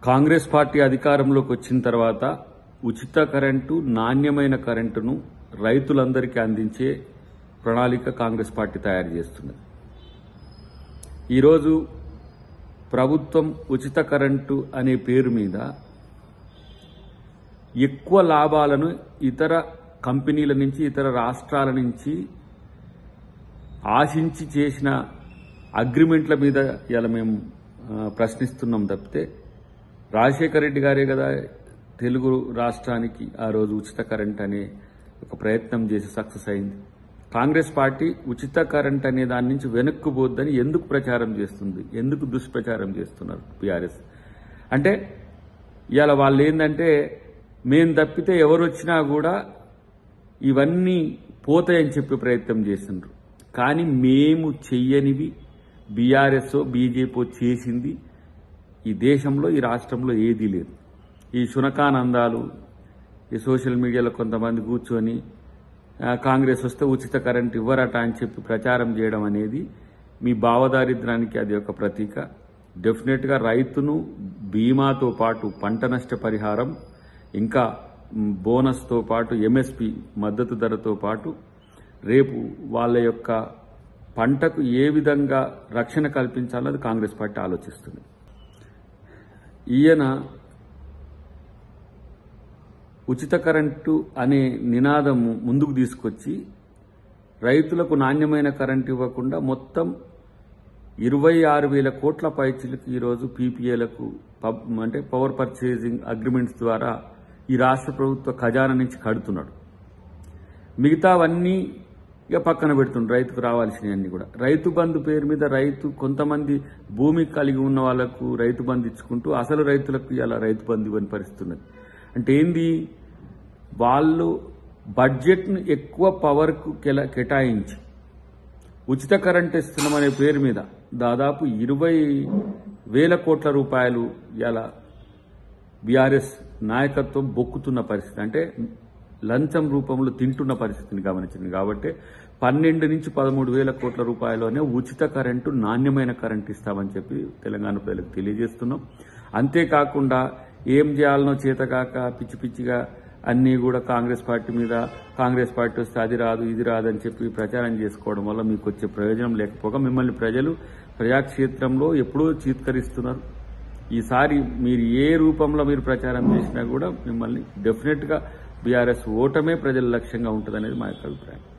Congress party అధికారంలోకి వచ్చిన తర్వాత ఉచిత కరెంటు నాణ్యమైన కరెంటును రైతులందరికీ అందించే ప్రణాళిక కాంగ్రెస్ పార్టీ తయారు చేస్తున్నది ఈరోజు ప్రభుత్వం ఉచిత కరెంటు అనే పేరు మీద ఎక్కువ లాభాలను ఇతర కంపెనీల నుంచి ఇతర రాష్ట్రాల నుంచి ఆశించి చేసిన అగ్రిమెంట్ల మీద ఇలా మేము ఆ, ప్రశ్నిస్తున్నాం తప్పితే రాజశేఖర రెడ్డి గారే కదా తెలుగు రాష్ట్రానికి ఆ రోజు ఉచిత కరెంట్ అనే ఒక ప్రయత్నం చేసి సక్సెస్ అయింది కాంగ్రెస్ పార్టీ ఉచిత కరెంట్ అనే దాని నుంచి వెనక్కు పోద్దని ఎందుకు ప్రచారం చేస్తుంది ఎందుకు దుష్ప్రచారం చేస్తున్నారు బీఆర్ఎస్ అంటే ఇవాళ వాళ్ళు ఏంటంటే మేం తప్పితే ఎవరు వచ్చినా కూడా ఇవన్నీ పోతాయని చెప్పే ప్రయత్నం చేసిండ్రు కానీ మేము చెయ్యనివి బీఆర్ఎస్ బీజేపీ చేసింది ఈ దేశంలో ఈ రాష్ట్రంలో ఏదీ లేదు ఈ శునకానందాలు ఈ సోషల్ మీడియాలో కొంతమంది కూర్చొని ఆ, కాంగ్రెస్ వస్తే ఉచిత కరెంట్ ఇవ్వరట అని చెప్పి ప్రచారం చేయడం అనేది మీ భావదారిద్రానికి అది ఒక ప్రతీక డెఫినెట్గా రైతును బీమాతో పాటు పంట నష్ట పరిహారం ఇంకా మ్, బోనస్తో పాటు ఎంఎస్పి మద్దతు ధరతో పాటు రేపు వాళ్ళ యొక్క పంటకు ఏ విధంగా రక్షణ కల్పించాలో అది కాంగ్రెస్ పార్టీ ఆలోచిస్తుంది ఈయన ఉచిత కరెంటు అనే నినాదం ముందుకు తీసుకొచ్చి రైతులకు నాణ్యమైన కరెంటు ఇవ్వకుండా మొత్తం ఇరవై ఆరు వేల కోట్ల పైచిలకు ఈరోజు పీపీఏలకు పబ్ అంటే పవర్ పర్చేసింగ్ అగ్రిమెంట్స్ ద్వారా ఈ రాష్ట్ర ప్రభుత్వ ఖజానా నుంచి కడుతున్నాడు మిగతావన్నీ ఇక పక్కన పెడుతుండ్రు రైతుకు రావాల్సినవన్నీ కూడా రైతు బంధు పేరు మీద రైతు కొంతమంది భూమి కలిగి ఉన్న వాళ్లకు రైతు బంధు ఇచ్చుకుంటూ అసలు రైతులకు ఇలా రైతు బంధు ఇవ్వని పరిస్థితి ఉన్నది అంటే ఏంది వాళ్ళు బడ్జెట్ను ఎక్కువ పవర్కు కెల- కేటాయించి ఉచిత కరెంట్ ఇస్తున్నామనే పేరు మీద దాదాపు ఇరవై వేల కోట్ల రూపాయలు ఇలా బీఆర్ఎస్ నాయకత్వం బొక్కుతున్న పరిస్థితి అంటే లంచం రూపంలో తింటున్న పరిస్థితిని గమనించింది కాబట్టి పన్నెండు నుంచి పదమూడు వేల కోట్ల రూపాయలోనే ఉచిత కరెంటు నాణ్యమైన కరెంటు ఇస్తామని చెప్పి తెలంగాణ ప్రజలకు తెలియజేస్తున్నాం అంతేకాకుండా ఏం చేయాలనో చేతకాక పిచ్చి పిచ్చిగా అన్నీ కూడా కాంగ్రెస్ పార్టీ మీద కాంగ్రెస్ పార్టీ వస్తే అది రాదు ఇది రాదు అని చెప్పి ప్రచారం చేసుకోవడం వల్ల మీకు వచ్చే ప్రయోజనం లేకపోగా మిమ్మల్ని ప్రజలు ప్రజాక్షేత్రంలో ఎప్పుడూ చీత్కరిస్తున్నారు ఈసారి మీరు ఏ రూపంలో మీరు ప్రచారం చేసినా కూడా మిమ్మల్ని డెఫినెట్ గా బీఆర్ఎస్ ఓటమే ప్రజల లక్ష్యంగా ఉంటుందనేది మా యొక్క అభిప్రాయం